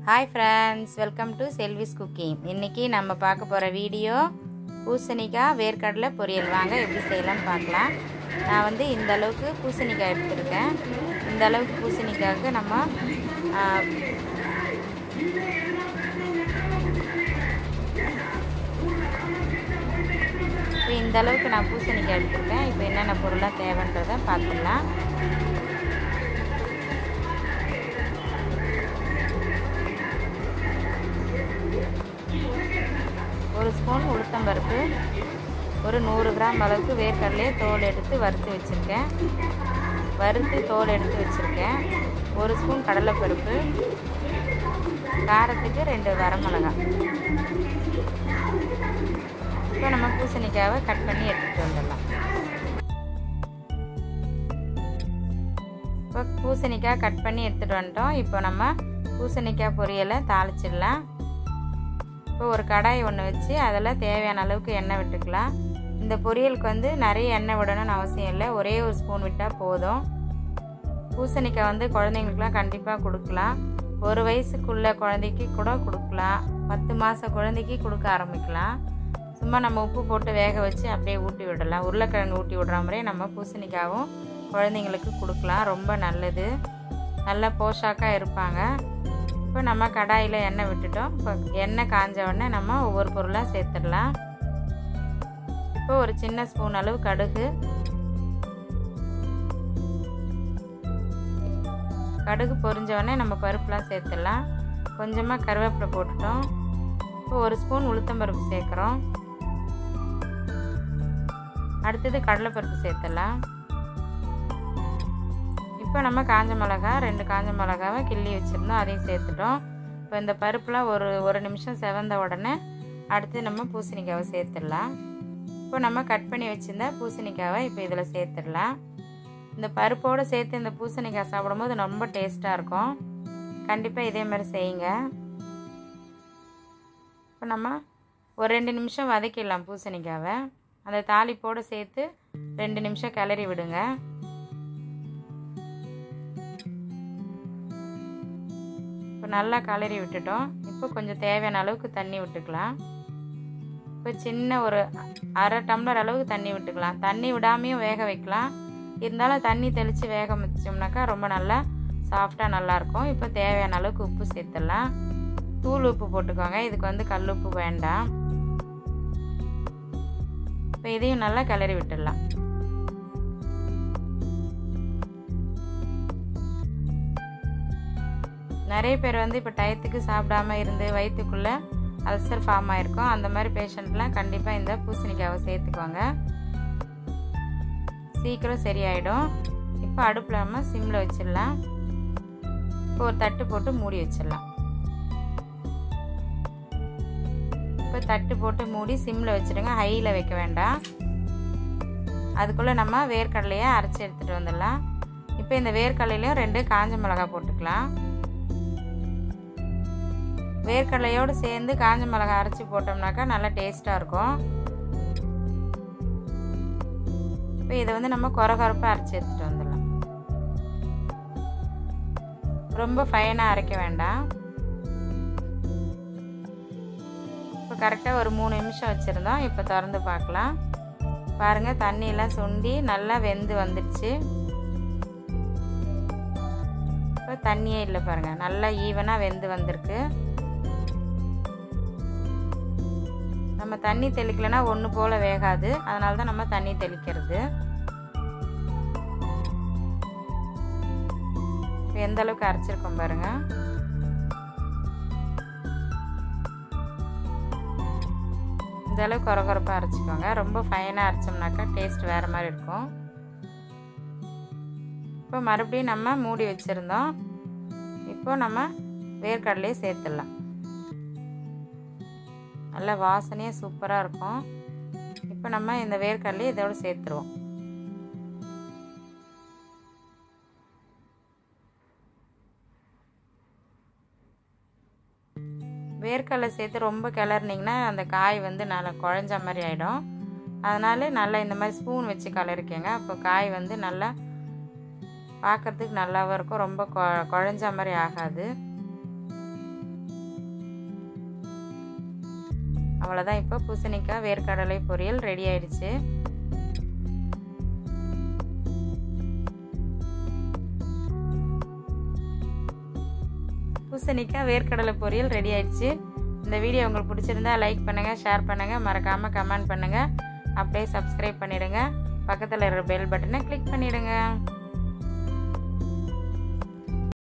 hi friends welcome to Selvi's cooking இன்றைக்கி நம்ம பார்க்க போகிற வீடியோ பூசணிக்காய் வேர்க்கடலை பொரியல் வாங்க எப்படி செய்யலாம்னு பார்க்கலாம் நான் வந்து இந்த அளவுக்கு பூசணிக்காய் எடுத்திருக்கேன் இந்த அளவுக்கு பூசணிக்காய்க்கு நம்ம ஆ, இப்போ இந்த அளவுக்கு நான் பூசணிக்காய் எடுத்திருக்கேன் இப்போ என்னென்ன பொருளாக தேவைன்றதை பார்த்துடலாம் ஒரு ஸ்பூன் உளுத்தம்பருப்பு ஒரு நூறு கிராம் அளவுக்கு வேர்க்கடலையே தோல் எடுத்து வறுத்து வச்சுருக்கேன் வறுத்து தோல் எடுத்து வச்சுருக்கேன் ஒரு ஸ்பூன் கடலைப்பருப்பு காரத்துக்கு ரெண்டு வரமிளகாய் இப்போ நம்ம பூசணிக்காவை கட் பண்ணி எடுத்துகிட்டு வந்துடலாம் இப்போ பூசணிக்காய் கட் பண்ணி எடுத்துகிட்டு வந்துட்டோம் இப்போ நம்ம பூசணிக்காய் பொரியலை தாளிச்சிடலாம் இப்போ ஒரு கடாய் ஒன்று வச்சு அதில் தேவையான அளவுக்கு எண்ணெய் விட்டுக்கலாம் இந்த பொரியலுக்கு வந்து நிறைய எண்ணெய் விடணும்னு அவசியம் இல்லை ஒரே ஒரு ஸ்பூன் விட்டால் போதும் பூசணிக்காய் வந்து குழந்தைங்களுக்குலாம் கண்டிப்பாக கொடுக்கலாம் ஒரு வயசுக்குள்ள குழந்தைக்கு கூட கொடுக்கலாம் பத்து மாத குழந்தைக்கு கொடுக்க ஆரம்பிக்கலாம் சும்மா நம்ம உப்பு போட்டு வேக வச்சு அப்படியே ஊட்டி விடலாம் உருளைக்கிழங்கு ஊட்டி விடுற மாதிரியே நம்ம பூசணிக்காவும் குழந்தைங்களுக்கு கொடுக்கலாம் ரொம்ப நல்லது நல்ல போஷாக்காக இருப்பாங்க இப்போ நம்ம கடாயில் எண்ணெய் விட்டுட்டோம் இப்போ எண்ணெய் காஞ்ச உடனே நம்ம ஒவ்வொரு பொருளாக சேர்த்துடலாம் இப்போ ஒரு சின்ன ஸ்பூன் அளவு கடுகு கடுகு பொரிஞ்ச உடனே நம்ம பருப்புலாம் சேர்த்துடலாம் கொஞ்சமாக கருவேப்பிலை போட்டுட்டோம் இப்போ ஒரு ஸ்பூன் உளுத்தம்பருப்பு சேர்க்குறோம் அடுத்தது கடலைப்பருப்பு சேர்த்துடலாம் இப்போ நம்ம காஞ்ச மிளகா ரெண்டு காஞ்ச மிளகாவை கிள்ளி வச்சுருந்தோம் அதையும் சேர்த்துட்டோம் இப்போ இந்த பருப்புலாம் ஒரு ஒரு நிமிஷம் செவந்த உடனே அடுத்து நம்ம பூசணிக்காவை சேர்த்துடலாம் இப்போ நம்ம கட் பண்ணி வச்சுருந்த பூசணிக்காவை இப்போ இதில் சேர்த்துடலாம் இந்த பருப்போடு சேர்த்து இந்த பூசணிக்காய் சாப்பிடும்போது ரொம்ப டேஸ்ட்டாக இருக்கும் கண்டிப்பாக இதே மாதிரி செய்யுங்க இப்போ நம்ம ஒரு ரெண்டு நிமிஷம் வதக்கிடலாம் பூசணிக்காவை அந்த தாளிப்போடு சேர்த்து ரெண்டு நிமிஷம் கிளறி விடுங்க இப்போ நல்லா கிளறி விட்டுட்டோம் இப்போ கொஞ்சம் தேவையான அளவுக்கு தண்ணி விட்டுக்கலாம் இப்போ சின்ன ஒரு அரை டம்ளர் அளவுக்கு தண்ணி விட்டுக்கலாம் தண்ணி விடாமையும் வேக வைக்கலாம் இருந்தாலும் தண்ணி தெளித்து வேக வச்சோம்னாக்கா ரொம்ப நல்லா சாஃப்டாக நல்லாயிருக்கும் இப்போ தேவையான அளவுக்கு உப்பு சேர்த்துடலாம் தூள் உப்பு போட்டுக்கோங்க இதுக்கு வந்து கல் உப்பு வேண்டாம் இப்போ இதையும் நல்லா கிளறி விட்டுடலாம் நிறைய பேர் வந்து இப்போ டயத்துக்கு சாப்பிடாம இருந்து வயிற்றுக்குள்ளே அல்சர் ஃபார்ம் ஆயிருக்கும் அந்த மாதிரி பேஷண்ட்லாம் கண்டிப்பாக இந்த பூசணிக்காவை சேர்த்துக்கோங்க சீக்கிரம் சரியாயிடும் இப்போ அடுப்பில் நம்ம சிம்மில் வச்சிடலாம் இப்போ ஒரு தட்டு போட்டு மூடி வச்சிடலாம் இப்போ தட்டு போட்டு மூடி சிம்மில் வச்சுடுங்க ஹையில் வைக்க வேண்டாம் அதுக்குள்ளே நம்ம வேர்க்கடலையை அரைச்சி எடுத்துகிட்டு வந்துடலாம் இப்போ இந்த வேர்க்கடலையிலையும் ரெண்டு காஞ்ச மிளகாய் போட்டுக்கலாம் வேர்க்கடலையோடு சேர்ந்து காஞ்ச மிளகாய் அரைச்சி போட்டோம்னாக்கா நல்லா டேஸ்ட்டாக இருக்கும் இப்போ இதை வந்து நம்ம குறகுறப்பாக அரைச்சி எடுத்துகிட்டு வந்துடலாம் ரொம்ப ஃபைனாக அரைக்க வேண்டாம் இப்போ கரெக்டாக ஒரு மூணு நிமிஷம் வச்சுருந்தோம் இப்போ திறந்து பார்க்கலாம் பாருங்கள் தண்ணியெல்லாம் சுண்டி நல்லா வெந்து வந்துடுச்சு இப்போ தண்ணியே இல்லை பாருங்கள் நல்லா ஈவனாக வெந்து வந்திருக்கு நம்ம தண்ணி தெளிக்கலைன்னா ஒன்று போல் வேகாது அதனால தான் நம்ம தண்ணி தெளிக்கிறது இப்போ எந்த அளவுக்கு அரைச்சிருக்கோம் பாருங்க இந்த அளவுக்கு குறகுறப்பாக அரைச்சிக்கோங்க ரொம்ப ஃபைனாக அரைச்சோம்னாக்கா டேஸ்ட் வேறு மாதிரி இருக்கும் இப்போ மறுபடியும் நம்ம மூடி வச்சுருந்தோம் இப்போ நம்ம வேர்க்கடலையே சேர்த்துடலாம் நல்ல வாசனையாக சூப்பராக இருக்கும் இப்போ நம்ம இந்த வேர்க்கடலையை இதோட சேர்த்துருவோம் வேர்க்கடலை சேர்த்து ரொம்ப கிளறினீங்கன்னா அந்த காய் வந்து நல்லா குழஞ்ச மாதிரி ஆகிடும் அதனால நல்லா இந்த மாதிரி ஸ்பூன் வச்சு கலரிக்கங்க அப்போ காய் வந்து நல்லா பார்க்கறதுக்கு நல்லாவும் இருக்கும் ரொம்ப கொ குழஞ்ச மாதிரி ஆகாது அவ்வளோதான் இப்போ பூசணிக்காய் வேர்க்கடலை பொரியல் ரெடி ஆயிடுச்சு பூசணிக்காய் வேர்க்கடலை பொரியல் ரெடி ஆயிடுச்சு இந்த வீடியோ உங்களுக்கு பிடிச்சிருந்தா லைக் பண்ணுங்கள் ஷேர் பண்ணுங்கள் மறக்காமல் கமெண்ட் பண்ணுங்கள் அப்படியே சப்ஸ்கிரைப் பண்ணிவிடுங்க பக்கத்தில் இருக்கிற பெல் பட்டனை கிளிக் பண்ணிவிடுங்க